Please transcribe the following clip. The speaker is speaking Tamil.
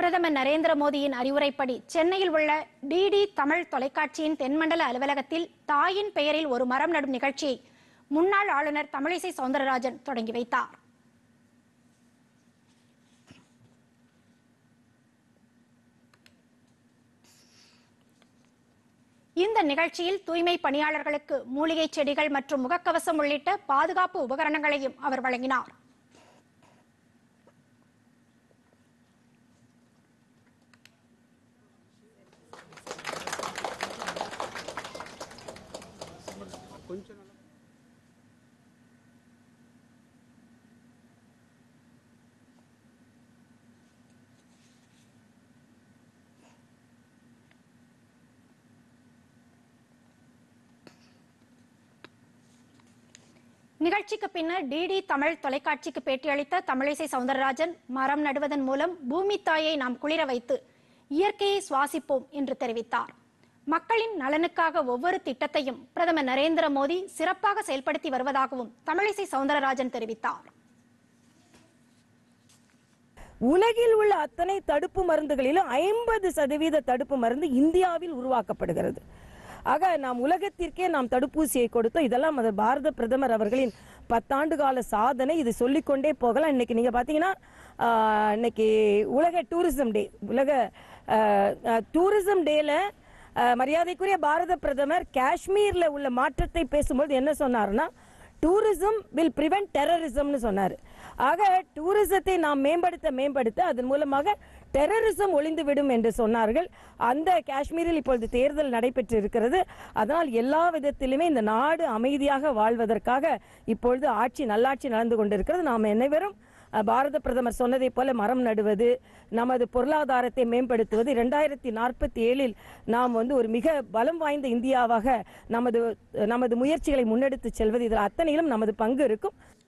பிரதமர் நரேந்திர மோடியின் அறிவுரைப்படி சென்னையில் உள்ள டிடி தமிழ் தொலைக்காட்சியின் தென்மண்டல அலுவலகத்தில் தாயின் பெயரில் ஒரு மரம் நடும் நிகழ்ச்சியை முன்னாள் ஆளுநர் தமிழிசை சவுந்தரராஜன் தொடங்கி வைத்தார் இந்த நிகழ்ச்சியில் தூய்மை பணியாளர்களுக்கு மூலிகை செடிகள் மற்றும் முகக்கவசம் உள்ளிட்ட பாதுகாப்பு உபகரணங்களையும் அவர் வழங்கினார் நிகழ்ச்சிக்கு பின்னர் டிடி தமிழ் தொலைக்காட்சிக்கு பேட்டியளித்த தமிழிசை சவுந்தரராஜன் மரம் நடுவதன் மூலம் பூமி தாயை நாம் குளிர வைத்து இயற்கையை சுவாசிப்போம் என்று தெரிவித்தார் மக்களின் நலனுக்காக ஒவ்வொரு திட்டத்தையும் பிரதமர் நரேந்திர மோடி சிறப்பாக செயல்படுத்தி வருவதாகவும் தமிழிசை சவுந்தரராஜன் தெரிவித்தார் உலகில் உள்ள அத்தனை தடுப்பு மருந்துகளிலும் ஐம்பது சதவீத தடுப்பு மருந்து இந்தியாவில் உருவாக்கப்படுகிறது ஆக நாம் உலகத்திற்கே நாம் தடுப்பூசியை கொடுத்தோம் இதெல்லாம் அது பாரத பிரதமர் அவர்களின் பத்தாண்டு கால சாதனை இது சொல்லிக்கொண்டே போகலாம் இன்னைக்கு நீங்க பாத்தீங்கன்னா ஆஹ், இன்னைக்கு உலக டூரிசம் டே உலக டூரிசம் டேல மரியாதைக்குரிய பாரத பிரதமர் காஷ்மீர்ல உள்ள மாற்றத்தை பேசும்போது என்ன சொன்னாருன்னா டூரிசம் வில் பிரிவென்ட் டெரரிசம்னு சொன்னார் ஆக டூரிசத்தை நாம் மேம்படுத்த மேம்படுத்த அதன் மூலமாக டெரரிசம் ஒளிந்துவிடும் என்று சொன்னார்கள் அந்த காஷ்மீரில் இப்பொழுது தேர்தல் நடைபெற்று இருக்கிறது அதனால் எல்லா விதத்திலுமே இந்த நாடு அமைதியாக வாழ்வதற்காக இப்பொழுது ஆட்சி நல்லாட்சி நடந்து கொண்டிருக்கிறது நாம் அனைவரும் அஹ், பாரத பிரதமர் சொன்னதைப் போல மரம் நடுவது நமது பொருளாதாரத்தை மேம்படுத்துவது இரண்டாயிரத்தி நாற்பத்தி ஏழில் நாம் வந்து ஒரு மிக பலம் வாய்ந்த இந்தியாவாக நமது நமது முயற்சிகளை முன்னெடுத்து செல்வது இதில் அத்தனையிலும் நமது பங்கு இருக்கும்